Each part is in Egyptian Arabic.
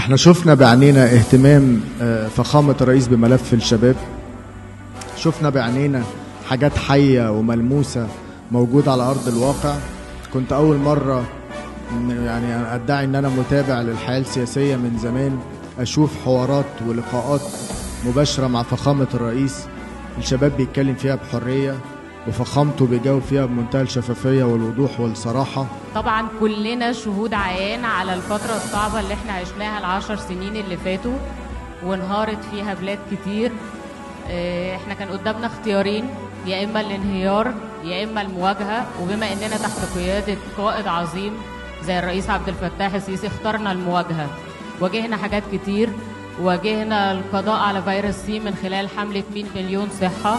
احنا شفنا بعينينا اهتمام آه، فخامة الرئيس بملف الشباب شفنا بعينينا حاجات حية وملموسة موجودة على أرض الواقع كنت أول مرة م- يعني أدعي إن أنا متابع للحياة السياسية من زمان أشوف حوارات ولقاءات مباشرة مع فخامة الرئيس الشباب بيتكلم فيها بحرية وفخامته بيجاوب فيها بمنتهى الشفافية والوضوح والصراحة طبعا كلنا شهود عيان على الفترة الصعبة اللي احنا عشناها العشر سنين اللي فاتوا وانهارت فيها بلاد كتير اه، احنا كان قدامنا اختيارين يا اما الانهيار يا اما المواجهة وبما اننا تحت قيادة قائد عظيم زي الرئيس عبد الفتاح السيسي اخترنا المواجهة واجهنا حاجات كتير واجهنا القضاء على فيروس سي من خلال حملة 100 مليون صحة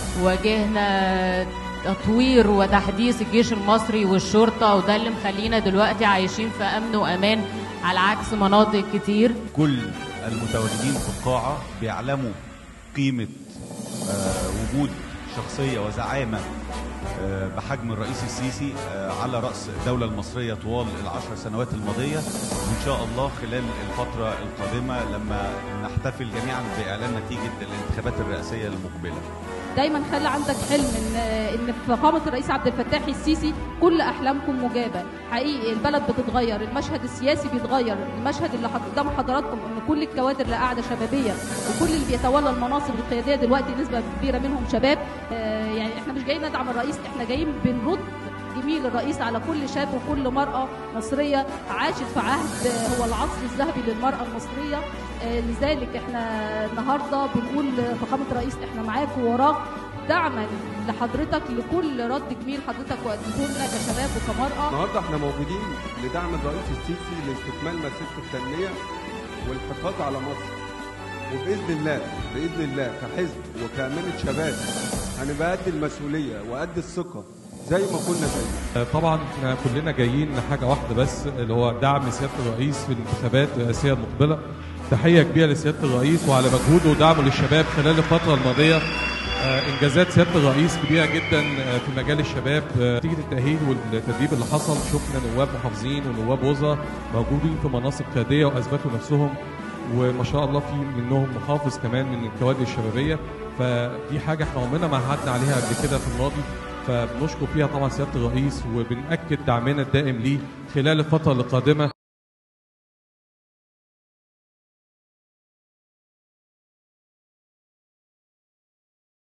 واجهنا تطوير وتحديث الجيش المصري والشرطة وده اللي مخلينا دلوقتي عايشين في أمن وأمان على عكس مناطق كتير كل المتواجدين في القاعة بيعلموا قيمة آه، وجود شخصية وزعامة آه، بحجم الرئيس السيسي آه، على رأس الدولة المصرية طوال العشر سنوات الماضية وإن شاء الله خلال الفترة القادمة لما نحتفل جميعا بإعلان نتيجة الانتخابات الرئاسية المقبلة دايما خلي عندك حلم ان ان في فخامه الرئيس عبد الفتاح السيسي كل احلامكم مجابه حقيقي البلد بتتغير المشهد السياسي بيتغير المشهد اللي حط- قدام حضراتكم ان كل الكوادر اللي قاعده شبابيه وكل اللي بيتولى المناصب القياديه دلوقتي نسبه كبيره منهم شباب آه، يعني احنا مش جايين ندعم الرئيس احنا جايين بنرد جميل الرئيس على كل شاب وكل مرأة مصرية عاشت في عهد هو العصر الذهبي للمرأة المصرية آه، لذلك احنا النهارده بنقول فخامة الرئيس احنا معاك ووراك دعما لحضرتك لكل رد جميل حضرتك وقدمته لنا كشباب وكمرأة النهارده احنا موجودين لدعم الرئيس السيسي لاستكمال مسيرته التنميه والحفاظ على مصر وباذن الله باذن الله كحزب وكامانه شباب هنبقى قد المسؤوليه وقد الثقه زي ما كنا زي طبعا احنا كلنا جايين لحاجه واحده بس اللي هو دعم سياده الرئيس في الانتخابات الرئاسيه المقبله تحيه كبيره لسياده الرئيس وعلى مجهوده ودعمه للشباب خلال الفتره الماضيه آه، انجازات سياده الرئيس كبيره جدا آه، في مجال الشباب آه، نتيجه التاهيل والتدريب اللي حصل شفنا نواب محافظين ونواب وزراء موجودين في مناصب قياديه واثبتوا نفسهم وما شاء الله في منهم محافظ كمان من الكوادر الشبابيه فدي حاجه احنا عمرنا ما عهدنا عليها قبل كده في الماضي فبنشكر فيها طبعا سياده الرئيس وبنأكد دعمنا الدائم ليه خلال الفتره القادمه